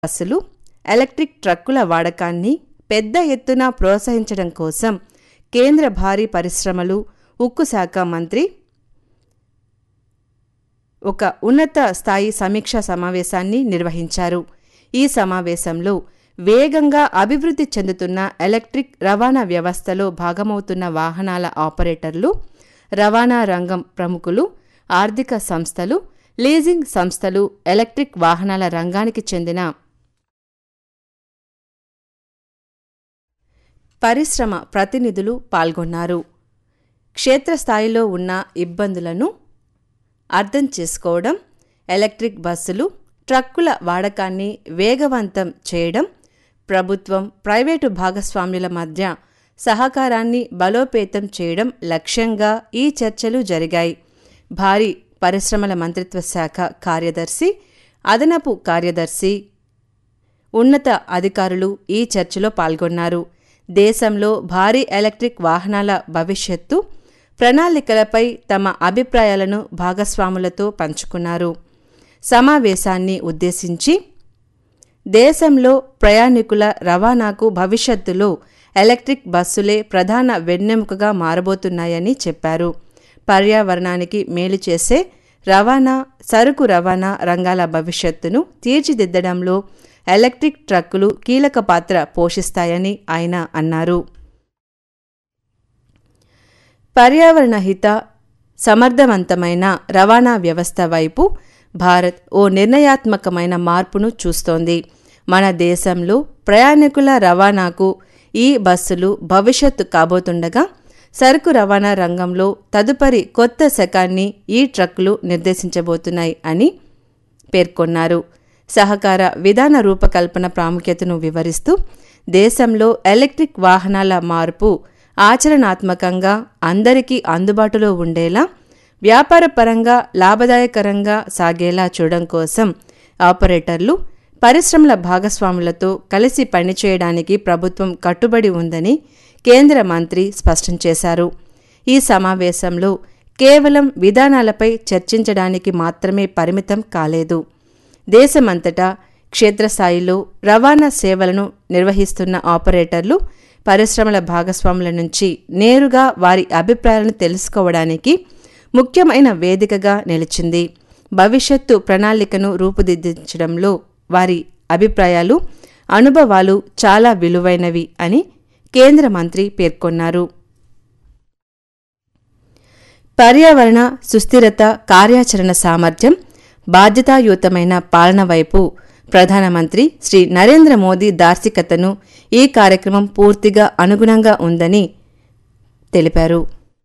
బస్సులు ఎలక్ట్రిక్ ట్రక్కుల వాడకాన్ని పెద్ద ఎత్తున ప్రోత్సహించడం కోసం కేంద్ర భారీ పరిశ్రమలు ఉక్కు శాఖ మంత్రి ఒక ఉన్నత స్థాయి సమీక్షా సమావేశాన్ని నిర్వహించారు ఈ సమావేశంలో వేగంగా అభివృద్ధి చెందుతున్న ఎలక్ట్రిక్ రవాణా వ్యవస్థలో భాగమవుతున్న వాహనాల ఆపరేటర్లు రవాణా రంగం ప్రముఖులు ఆర్థిక సంస్థలు లీజింగ్ సంస్థలు ఎలక్ట్రిక్ వాహనాల రంగానికి చెందిన పరిశ్రమ ప్రతినిధులు పాల్గొన్నారు క్షేత్రస్థాయిలో ఉన్న ఇబ్బందులను అర్థం చేసుకోవడం ఎలక్ట్రిక్ బస్సులు ట్రక్కుల వాడకాన్ని వేగవంతం చేయడం ప్రభుత్వం ప్రైవేటు భాగస్వామ్యుల మధ్య సహకారాన్ని బలోపేతం చేయడం లక్ష్యంగా ఈ చర్చలు జరిగాయి భారీ పరిశ్రమల మంత్రిత్వ శాఖ కార్యదర్శి అదనపు కార్యదర్శి ఉన్నత అధికారులు ఈ చర్చలో పాల్గొన్నారు దేశంలో భారీ ఎలక్ట్రిక్ వాహనాల భవిష్యత్తు ప్రణాళికలపై తమ అభిప్రాయాలను భాగస్వాములతో పంచుకున్నారు సమావేశాన్ని ఉద్దేశించి దేశంలో ప్రయాణికుల రవాణాకు భవిష్యత్తులో ఎలక్ట్రిక్ బస్సులే ప్రధాన వెన్నెముకగా మారబోతున్నాయని చెప్పారు పర్యావరణానికి మేలు చేసే రవాణా సరుకు రవాణా రంగాల భవిష్యత్తును తీర్చిదిద్దడంలో ఎలక్ట్రిక్ ట్రక్కులు కీలక పాత్ర పోషిస్తాయని ఆయన అన్నారు పర్యావరణ హిత సమర్థవంతమైన రవాణా వ్యవస్థ వైపు భారత్ ఓ నిర్ణయాత్మకమైన మార్పును చూస్తోంది మన దేశంలో ప్రయాణికుల రవాణాకు ఈ బస్సులు భవిష్యత్తు కాబోతుండగా సరుకు రవాణా రంగంలో తదుపరి కొత్త శకాన్ని ఈ ట్రక్కులు నిర్దేశించబోతున్నాయి అని పేర్కొన్నారు సహకార విధాన రూపకల్పన ప్రాముఖ్యతను వివరిస్తూ దేశంలో ఎలక్ట్రిక్ వాహనాల మార్పు ఆచరణాత్మకంగా అందరికీ అందుబాటులో ఉండేలా వ్యాపారపరంగా లాభదాయకరంగా సాగేలా చూడడం కోసం ఆపరేటర్లు పరిశ్రమల భాగస్వాములతో కలిసి పనిచేయడానికి ప్రభుత్వం కట్టుబడి ఉందని కేంద్ర మంత్రి స్పష్టం చేశారు ఈ సమావేశంలో కేవలం విధానాలపై చర్చించడానికి మాత్రమే పరిమితం కాలేదు దేశమంతటా క్షేత్రస్థాయిలో రవాణా సేవలను నిర్వహిస్తున్న ఆపరేటర్లు పరిశ్రమల భాగస్వాముల నుంచి నేరుగా వారి అభిప్రాయాలను తెలుసుకోవడానికి ముఖ్యమైన వేదికగా నిలిచింది భవిష్యత్తు ప్రణాళికను రూపుదిద్దించడంలో వారి అభిప్రాయాలు అనుభవాలు చాలా విలువైనవి అని కేంద్ర మంత్రి పేర్కొన్నారు పర్యావరణ సుస్థిరత కార్యాచరణ సామర్థ్యం బాధ్యతాయుతమైన పాలన వైపు ప్రధానమంత్రి శ్రీ నరేంద్ర మోదీ దార్శికతను ఈ కార్యక్రమం పూర్తిగా అనుగుణంగా ఉందని తెలిపారు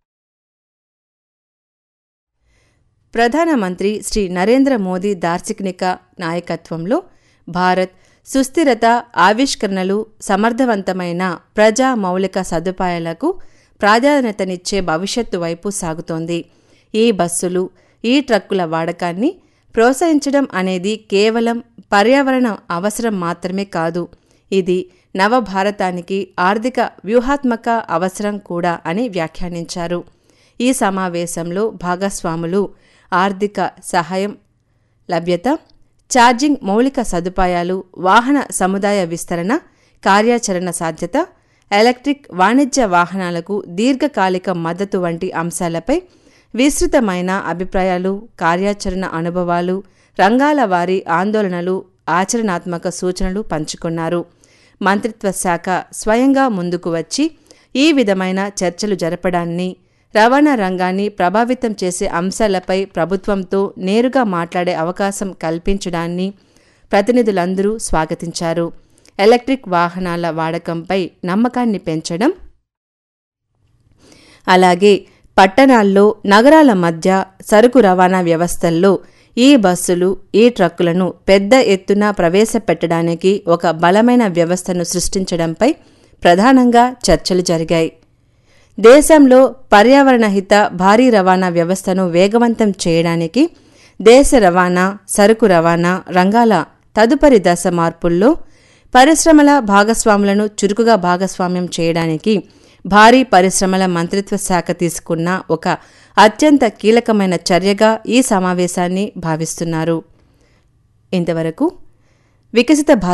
ప్రధానమంత్రి శ్రీ నరేంద్ర మోదీ దార్శనిక నాయకత్వంలో భారత్ సుస్థిరత ఆవిష్కరణలు సమర్థవంతమైన ప్రజా మౌలిక సదుపాయాలకు ప్రాధాన్యతనిచ్చే భవిష్యత్తు వైపు సాగుతోంది ఈ బస్సులు ఈ ట్రక్కుల వాడకాన్ని ప్రోత్సహించడం అనేది కేవలం పర్యావరణ అవసరం మాత్రమే కాదు ఇది నవభారతానికి ఆర్థిక వ్యూహాత్మక అవసరం కూడా అని వ్యాఖ్యానించారు ఈ సమావేశంలో భాగస్వాములు ఆర్థిక సహాయం లభ్యత ఛార్జింగ్ మౌలిక సదుపాయాలు వాహన సముదాయ విస్తరణ కార్యాచరణ సాధ్యత ఎలక్ట్రిక్ వాణిజ్య వాహనాలకు దీర్ఘకాలిక మద్దతు వంటి అంశాలపై విస్తృతమైన అభిప్రాయాలు కార్యాచరణ అనుభవాలు రంగాల వారి ఆందోళనలు ఆచరణాత్మక సూచనలు పంచుకున్నారు మంత్రిత్వ శాఖ స్వయంగా ముందుకు వచ్చి ఈ విధమైన చర్చలు జరపడాన్ని రవాణా రంగాన్ని ప్రభావితం చేసే అంశాలపై ప్రభుత్వంతో నేరుగా మాట్లాడే అవకాశం కల్పించడాన్ని ప్రతినిధులందరూ స్వాగతించారు ఎలక్ట్రిక్ వాహనాల వాడకంపై నమ్మకాన్ని పెంచడం అలాగే పట్టణాల్లో నగరాల మధ్య సరుకు రవాణా వ్యవస్థల్లో ఈ బస్సులు ఈ ట్రక్కులను పెద్ద ఎత్తున ప్రవేశపెట్టడానికి ఒక బలమైన వ్యవస్థను సృష్టించడంపై ప్రధానంగా చర్చలు జరిగాయి దేశంలో పర్యావరణ హిత భారీ రవాణా వ్యవస్థను వేగవంతం చేయడానికి దేశ రవాణా సరుకు రవాణా రంగాల తదుపరి దశ మార్పుల్లో పరిశ్రమల భాగస్వాములను చురుకుగా భాగస్వామ్యం చేయడానికి భారీ పరిశ్రమల మంత్రిత్వ శాఖ తీసుకున్న ఒక అత్యంత కీలకమైన చర్యగా ఈ సమావేశాన్ని భావిస్తున్నారు ఇంతవరకు వికసిత భారత్